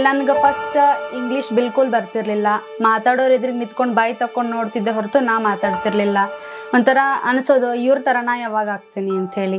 ನನ್ಗೆ first English ಬಿಲ್ಕುಲ್ ಬರ್ತಿರ್ಲಿಲ್ಲ ಮಾತಾಡೋರು ಎದುರಿಗೆ ನಿಂತ್ಕೊಂಡು ಬಾಯಿ ತಕೊಂಡು ನೋಡ್ತಿದ್ದೆ ಹೊರತು ನಾ ಮಾತಾಡ್ತಿರ್ಲಿಲ್ಲ ಒಂಥರ ಅನ್ಸೋದು ಇವ್ರ ಥರ ನಾ ಯಾವಾಗ ಆಗ್ತೀನಿ ಅಂಥೇಳಿ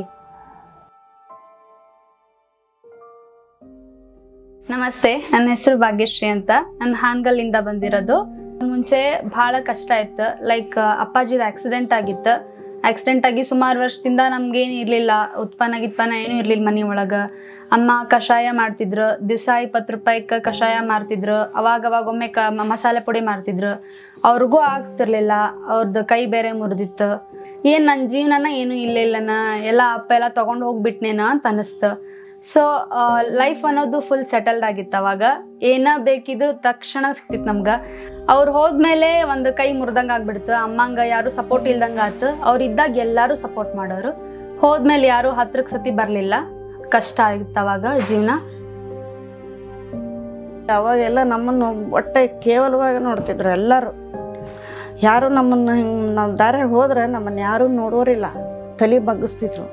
ನಮಸ್ತೆ ನನ್ನ ಹೆಸರು ಭಾಗ್ಯಶ್ರೀ ಅಂತ ನಾನು ಹಾನ್ಗಲ್ಲಿಂದ ಬಂದಿರೋದು ಮುಂಚೆ ಭಾಳ ಕಷ್ಟ ಇತ್ತು ಲೈಕ್ ಅಪ್ಪಾಜಿದ ಆಕ್ಸಿಡೆಂಟ್ ಆಗಿತ್ತು ಆಕ್ಸಿಡೆಂಟ್ ಆಗಿ ಸುಮಾರು ವರ್ಷದಿಂದ ನಮ್ಗೇನು ಇರಲಿಲ್ಲ ಉತ್ಪನ್ನ ಗಿತ್ಪನ್ನ ಏನೂ ಇರಲಿಲ್ಲ ಮನೆ ಒಳಗೆ ಅಮ್ಮ ಕಷಾಯ ಮಾಡ್ತಿದ್ರು ದಿವಸ ಇಪ್ಪತ್ತು ರೂಪಾಯಿಗೆ ಕಷಾಯ ಮಾರ್ತಿದ್ರು ಅವಾಗ ಅವಾಗ ಒಮ್ಮೆ ಕ ಮ- ಮಸಾಲೆ ಪುಡಿ ಮಾರ್ತಿದ್ರು ಅವ್ರಿಗೂ ಆಗ್ತಿರ್ಲಿಲ್ಲ ಅವ್ರದ್ದು ಕೈ ಬೇರೆ ಮುರಿದಿತ್ತು ಏನು ನನ್ನ ಜೀವನನ ಏನೂ ಇಲ್ಲ ಇಲ್ಲನ ಎಲ್ಲ ಅಪ್ಪ ಎಲ್ಲ ತೊಗೊಂಡು ಹೋಗ್ಬಿಟ್ನೇನ ಅಂತ ಅನ್ನಿಸ್ತು ಸೊ ಲೈಫ್ ಅನ್ನೋದು ಫುಲ್ ಸೆಟಲ್ಡ್ ಆಗಿತ್ತು ಅವಾಗ ಏನ ಬೇಕಿದ್ರು ತಕ್ಷಣ ಸಿಕ್ತಿತ್ತು ನಮ್ಗೆ ಅವ್ರು ಹೋದ್ಮೇಲೆ ಒಂದು ಕೈ ಮುರಿದಂಗೆ ಆಗ್ಬಿಡ್ತು ಅಮ್ಮಂಗ ಯಾರು ಸಪೋರ್ಟ್ ಇಲ್ದಂಗೆ ಆತು ಅವ್ರು ಇದ್ದಾಗ ಎಲ್ಲರೂ ಸಪೋರ್ಟ್ ಮಾಡೋರು ಹೋದ್ಮೇಲೆ ಯಾರು ಹತ್ರಕ್ಕೆ ಸತಿ ಬರಲಿಲ್ಲ ಕಷ್ಟ ಆಗಿತ್ತು ಅವಾಗ ಜೀವನ ಅವಾಗೆಲ್ಲ ನಮ್ಮನ್ನು ಒಟ್ಟೆ ಕೇವಲವಾಗಿ ನೋಡ್ತಿದ್ರು ಎಲ್ಲರೂ ಯಾರು ನಮ್ಮನ್ನು ಹಿಂಗೆ ನಾವು ದಾರಿ ಹೋದ್ರೆ ನಮ್ಮನ್ನು ಯಾರೂ ನೋಡೋರಿಲ್ಲ ತಲೆ ಬಗ್ಗಿಸ್ತಿದ್ರು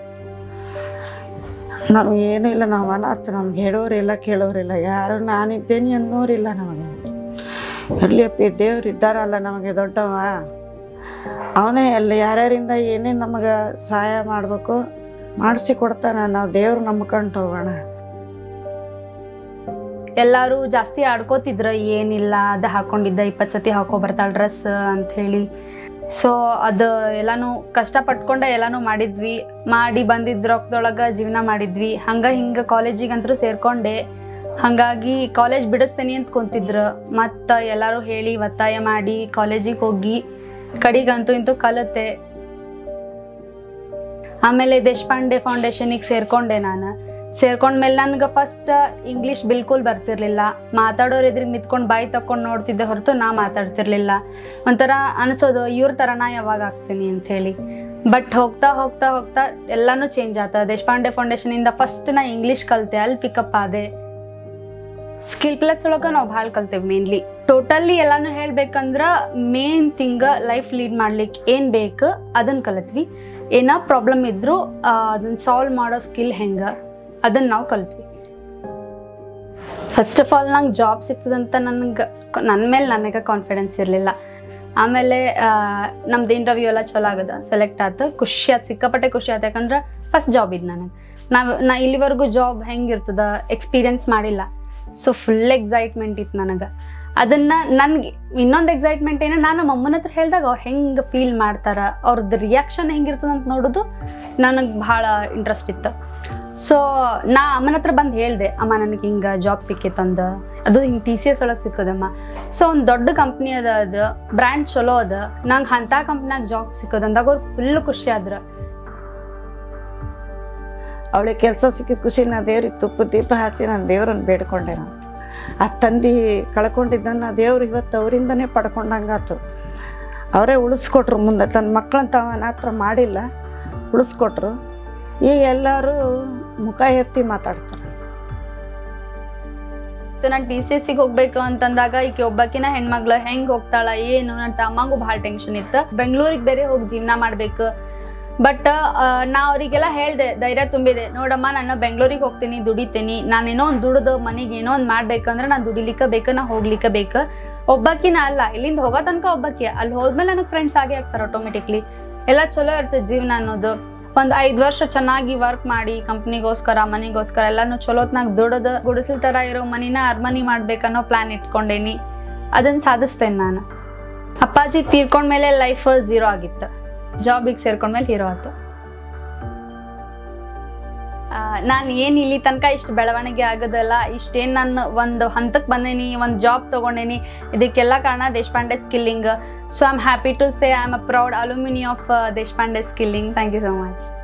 ನಾವು ಏನೂ ಇಲ್ಲ ನಾವು ಅನಾಥ ನಮ್ಗೆ ಹೇಳೋರಿಲ್ಲ ಕೇಳೋರಿಲ್ಲ ಯಾರು ನಾನಿದ್ದೇನೆ ಅನ್ನೋರಿಲ್ಲ ನಮಗೆ ಇರ್ಲಿಯಪ್ಪ ದೇವ್ರು ಇದ್ದಾರಲ್ಲ ನಮಗೆ ದೊಡ್ಡವ ಅವನೇ ಎಲ್ಲ ಯಾರ್ಯಾರಿಂದ ಏನೇನು ನಮಗೆ ಸಹಾಯ ಮಾಡಬೇಕು ಮಾಡಿಸಿ ಕೊಡ್ತಾನೆ ನಾವು ದೇವ್ರು ನಂಬ್ಕೊಂಡು ಹೋಗೋಣ ಎಲ್ಲರೂ ಜಾಸ್ತಿ ಆಡ್ಕೋತಿದ್ರ ಏನಿಲ್ಲ ಅದು ಹಾಕೊಂಡಿದ್ದ ಇಪ್ಪತ್ತು ಸತಿ ಹಾಕೋ ಬರ್ತಾಳೆ ಡ್ರೆಸ್ ಅಂತ ಹೇಳಿ ಸೊ ಅದು ಎಲ್ಲಾನು ಕಷ್ಟಪಟ್ಕೊಂಡೆ ಎಲ್ಲಾನು ಮಾಡಿದ್ವಿ ಮಾಡಿ ಬಂದಿದ್ದ ರೊಕ್ಕದೊಳಗೆ ಜೀವನ ಮಾಡಿದ್ವಿ ಹಂಗೆ ಹಿಂಗೆ ಕಾಲೇಜಿಗಂತೂ ಸೇರ್ಕೊಂಡೆ ಹಾಗಾಗಿ ಕಾಲೇಜ್ ಬಿಡಿಸ್ತೇನೆ ಅಂತ ಕುಂತಿದ್ರು ಮತ್ತು ಎಲ್ಲರೂ ಹೇಳಿ ಒತ್ತಾಯ ಮಾಡಿ ಕಾಲೇಜಿಗೆ ಹೋಗಿ ಕಡಿಗಂತೂ ಇಂತೂ ಕಲಿತೆ ಆಮೇಲೆ ದೇಶಪಾಂಡೆ ಫೌಂಡೇಶನಿಗೆ ಸೇರ್ಕೊಂಡೆ ನಾನು ಸೇರ್ಕೊಂಡ್ಮೇಲೆ ನನ್ಗೆ ಫಸ್ಟ್ ಇಂಗ್ಲೀಷ್ ಬಿಲ್ಕುಲ್ ಬರ್ತಿರ್ಲಿಲ್ಲ ಮಾತಾಡೋರು ಎದುರಿಗೆ ನಿಂತ್ಕೊಂಡು ಬಾಯಿ ತಕೊಂಡು ನೋಡ್ತಿದ್ದೆ ಹೊರತು ನಾ ಮಾತಾಡ್ತಿರ್ಲಿಲ್ಲ ಒಂಥರ ಅನ್ಸೋದು ಇವ್ರ ಥರ ನಾ ಯಾವಾಗ ಆಗ್ತೀನಿ ಅಂಥೇಳಿ ಬಟ್ ಹೋಗ್ತಾ ಹೋಗ್ತಾ ಹೋಗ್ತಾ ಎಲ್ಲಾನು ಚೇಂಜ್ ಆತ ದೇಶಪಾಂಡೆ ಫೌಂಡೇಶನಿಂದ ಫಸ್ಟ್ ನಾ ಇಂಗ್ಲೀಷ್ ಕಲಿತೆ ಅಲ್ಲಿ ಪಿಕಪ್ ಆದೆ ಸ್ಕಿಲ್ ಪ್ಲಸ್ ಒಳಗೆ ನಾವು ಭಾಳ ಕಲ್ತೇವೆ ಮೇನ್ಲಿ ಟೋಟಲಿ ಎಲ್ಲಾನು ಹೇಳ್ಬೇಕಂದ್ರ ಮೇನ್ ಥಿಂಗ್ ಲೈಫ್ ಲೀಡ್ ಮಾಡ್ಲಿಕ್ಕೆ ಏನು ಬೇಕು ಅದನ್ನ ಕಲಿತ್ವಿ ಏನೋ ಪ್ರಾಬ್ಲಮ್ ಇದ್ರೂ ಅದನ್ನ ಸಾಲ್ವ್ ಮಾಡೋ ಸ್ಕಿಲ್ ಹೆಂಗೆ ಅದನ್ನ ನಾವು ಕಲ್ತ್ವಿ ಫಸ್ಟ್ ಆಫ್ ಆಲ್ ನಂಗೆ ಜಾಬ್ ಸಿಗ್ತದಂತ ನನಗೆ ನನ್ನ ಮೇಲೆ ನನಗೆ ಕಾನ್ಫಿಡೆನ್ಸ್ ಇರಲಿಲ್ಲ ಆಮೇಲೆ ನಮ್ದು ಇಂಟರ್ವ್ಯೂ ಎಲ್ಲ ಚಲೋ ಆಗದ ಸೆಲೆಕ್ಟ್ ಆಯ್ತು ಖುಷಿ ಆಯ್ತು ಸಿಕ್ಕಾಪಟ್ಟೆ ಖುಷಿ ಆಯ್ತು ಯಾಕಂದ್ರೆ ಫಸ್ಟ್ ಜಾಬ್ ಇದು ನನಗೆ ನಾವು ನಾ ಇಲ್ಲಿವರೆಗೂ ಜಾಬ್ ಹೆಂಗಿರ್ತದ ಎಕ್ಸ್ಪೀರಿಯನ್ಸ್ ಮಾಡಿಲ್ಲ ಸೊ ಫುಲ್ ಎಕ್ಸೈಟ್ಮೆಂಟ್ ಇತ್ತು ನನಗೆ ಅದನ್ನು ನನಗೆ ಇನ್ನೊಂದು ಎಕ್ಸೈಟ್ಮೆಂಟ್ ಏನೋ ನಾನು ನಮ್ಮ ಅಮ್ಮನ ಹತ್ರ ಹೇಳಿದಾಗ ಅವ್ರು ಹೆಂಗೆ ಫೀಲ್ ಮಾಡ್ತಾರ ಅವ್ರದ್ದು ರಿಯಾಕ್ಷನ್ ಹೆಂಗಿರ್ತದೆ ಅಂತ ನೋಡೋದು ನನಗೆ ಭಾಳ ಇಂಟ್ರೆಸ್ಟ್ ಇತ್ತು ಸೊ ನಾ ಅಮ್ಮನ ಹತ್ರ ಬಂದು ಹೇಳಿದೆ ಅಮ್ಮ ನನಗೆ ಹಿಂಗೆ ಜಾಬ್ ಸಿಕ್ಕಿತ್ತಂದು ಅದು ಹಿಂಗೆ ಟಿ ಸಿ ಎಸ್ ಒಳಗೆ ಸಿಕ್ಕೋದಮ್ಮ ಸೊ ಒಂದು ದೊಡ್ಡ ಕಂಪ್ನಿ ಅದ ಅದು ಬ್ರ್ಯಾಂಡ್ ಚಲೋ ಅದ ನಂಗೆ ಅಂಥ ಕಂಪ್ನ್ಯಾಗ ಜಾಬ್ ಸಿಕ್ಕೋದಂದಾಗ ಅವ್ರು ಫುಲ್ ಖುಷಿ ಆದ್ರ ಅವಳಿಗೆ ಕೆಲಸ ಸಿಕ್ಕಿದ ಖುಷಿ ನಾ ದೇವ್ರಿಗೆ ತುಪ್ಪ ದೀಪ ಹಚ್ಚಿ ನಾನು ದೇವ್ರನ್ನ ಬೇಡ್ಕೊಂಡೆ ನಾನು ಆ ತಂದೆ ಕಳ್ಕೊಂಡಿದ್ದನ್ನು ದೇವ್ರು ಇವತ್ತು ಅವರಿಂದನೇ ಪಡ್ಕೊಂಡಂಗಾತು ಅವರೇ ಉಳಿಸ್ಕೊಟ್ರು ಮುಂದೆ ತನ್ನ ಮಕ್ಕಳನ್ನ ತಾವು ಅನಾಥ ಮಾಡಿಲ್ಲ ಉಳಿಸ್ಕೊಟ್ರು ಈಗ ಎಲ್ಲರೂ ಮುಖ ಎತ್ತಿ ಮಾತಾಡ್ತಾರೆ ನಾನು ಟಿ ಸಿ ಎಸ್ಸಿಗೆ ಹೋಗ್ಬೇಕು ಅಂತಂದಾಗ ಈಕೆ ಒಬ್ಬಾಕಿನ ಹೆಣ್ಮಗ್ಳು ಹೆಂಗ್ ಹೋಗ್ತಾಳ ಏನು ನನ್ನ ತಮ್ಮಂಗೂ ಭಾಳ ಟೆನ್ಷನ್ ಇತ್ತು ಬೆಂಗಳೂರಿಗೆ ಬೇರೆ ಹೋಗಿ ಜೀವನ ಮಾಡ್ಬೇಕು ಬಟ್ ನಾ ಅವರಿಗೆಲ್ಲ ಹೇಳ್ದೆ ಧೈರ್ಯ ತುಂಬಿದೆ ನೋಡಮ್ಮ ನಾನು ಬೆಂಗಳೂರಿಗೆ ಹೋಗ್ತೀನಿ ದುಡಿತೀನಿ ನಾನೇನೋ ಒಂದು ದುಡ್ದು ಮನೆಗೆ ಏನೋ ಒಂದು ಮಾಡ್ಬೇಕಂದ್ರೆ ನಾನು ದುಡಿಲಿಕ್ಕೆ ಬೇಕು ನಾ ಹೋಗ್ಲಿಕ್ಕೆ ಬೇಕು ಒಬ್ಬಾಕಿನ ಅಲ್ಲ ಇಲ್ಲಿಂದ ಹೋಗೋ ತನಕ ಒಬ್ಬಾಕಿ ಅಲ್ಲಿ ಹೋದ್ಮೇಲೆ ನನಗೆ ಫ್ರೆಂಡ್ಸ್ ಆಗೇ ಆಗ್ತಾರೆ ಆಟೋಮೆಟಿಕ್ಲಿ ಎಲ್ಲ ಚಲೋ ಇರ್ತದೆ ಜೀವನ ಅನ್ನೋದು ಒಂದು ಐದು ವರ್ಷ ಚೆನ್ನಾಗಿ ವರ್ಕ್ ಮಾಡಿ ಕಂಪ್ನಿಗೋಸ್ಕರ ಮನೆಗೋಸ್ಕರ ಎಲ್ಲಾನು ಚಲೋತ್ನಾಗ ದುಡದ ಗುಡಿಸಲ್ ಥರ ಇರೋ ಮನಿನ ಅರ್ಮನಿ ಮಾಡ್ಬೇಕನ್ನೋ ಪ್ಲಾನ್ ಇಟ್ಕೊಂಡೇನಿ ಅದನ್ನ ಸಾಧಿಸ್ತೇನೆ ನಾನು ಅಪ್ಪಾಜಿ ತೀರ್ಕೊಂಡ್ಮೇಲೆ ಲೈಫ್ ಝೀರೋ ಆಗಿತ್ತು ಜಾಬಿಗೆ ಸೇರ್ಕೊಂಡ್ಮೇಲೆ ಹೀರೋ ಆಯ್ತು ನಾನು ಏನು ಇಲ್ಲಿ ತನಕ ಇಷ್ಟು ಬೆಳವಣಿಗೆ ಆಗೋದಲ್ಲ ಇಷ್ಟೇನು ನಾನು ಒಂದು ಹಂತಕ್ಕೆ ಬಂದೇನಿ ಒಂದು ಜಾಬ್ ತೊಗೊಂಡೇನಿ ಇದಕ್ಕೆಲ್ಲ ಕಾರಣ Deshpande skilling so I am happy to say I am a proud alumni of Deshpande skilling thank you so much